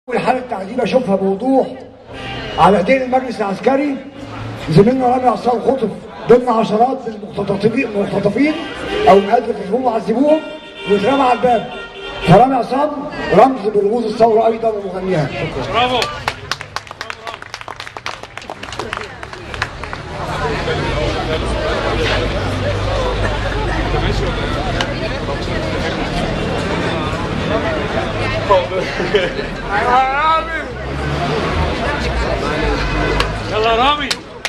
الحالة التعذيب اشوفها بوضوح على ايدين المجلس العسكري زميلنا رامي عصام خطف ضمن عشرات المختطفين المختطفين او مئات اللي عذبوهم واترمى على الباب فرامي عصام رمز برموز الثوره ايضا ومغنيها شكرا برافو يلا رامي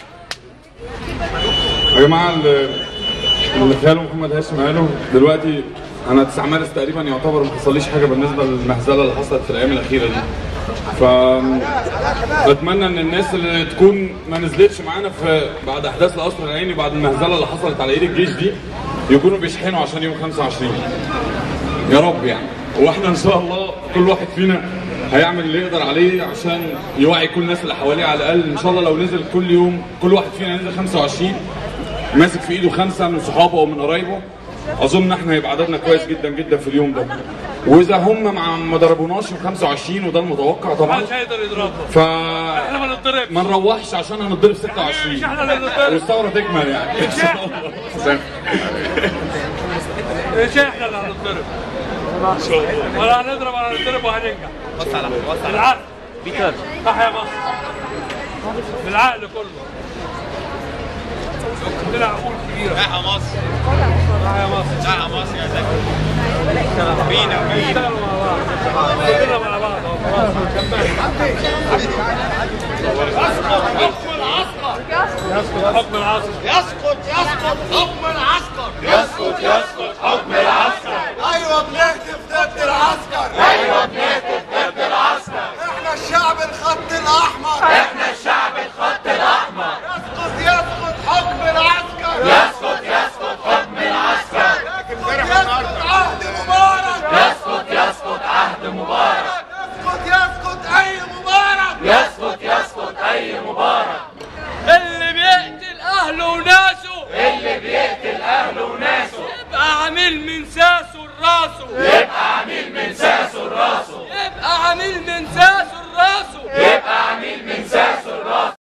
يا جماعه ال- اللي خاله محمد هاشم قاله دلوقتي انا تسع مارس تقريبا يعتبر ما حصليش حاجه بالنسبه للمهزله اللي حصلت في الايام الاخيره دي ف بتمنى ان الناس اللي تكون ما نزلتش معانا في بعد احداث القصر العيني بعد المهزله اللي حصلت على ايد الجيش دي يكونوا بيشحنوا عشان يوم 25 يا رب يعني واحنا ان شاء الله كل واحد فينا هيعمل اللي يقدر عليه عشان يوعي كل الناس اللي حواليه على الاقل ان شاء الله لو نزل كل يوم كل واحد فينا ينزل 25 ماسك في ايده خمسه من صحابه او من قرايبه اظن ان احنا هيبقى عددنا كويس جدا جدا في اليوم ده واذا هم مع ما ضربوناش في 25 وده المتوقع طبعا محدش هيقدر يضربه ف احنا ما نضربش ما نروحش عشان هنضرب مش 26 احنا اللي نضرب والثوره تكمل يعني ان شاء الله مش احنا اللي هنضرب ولا هنضرب ولا هنضرب وهننجح بص على بص على بالعقل بيتر صح يا مصر بالعقل كله عندنا عقول كبيره رايح مصر صح يا مصر رايح مصر يا زكي بينا بينا نشتغل مع بعض كلنا مع بعض أهو. خلاص هنكمل يسقط حكم العصر يسقط يسقط حكم العسكر يسقط يسقط حكم العسكر ايوه بنهتف ضد العسكر ايوه بنهتف ضد العسكر احنا الشعب الخط الاحمر احنا الشعب الخط الاحمر يسقط يسقط حكم العسكر يسقط يسقط حكم العسكر يسقط عهد مبارك يسقط يسقط عهد مبارك يسقط يسقط اي مبارك يسقط يسقط اي مبارك اللي بيقتل اهله وناسه اللي بيقتل اهله وناسه يبقى عميل من ساسه لراسه يبقى عميل من ساسه لراسه يبقى عميل من ساسه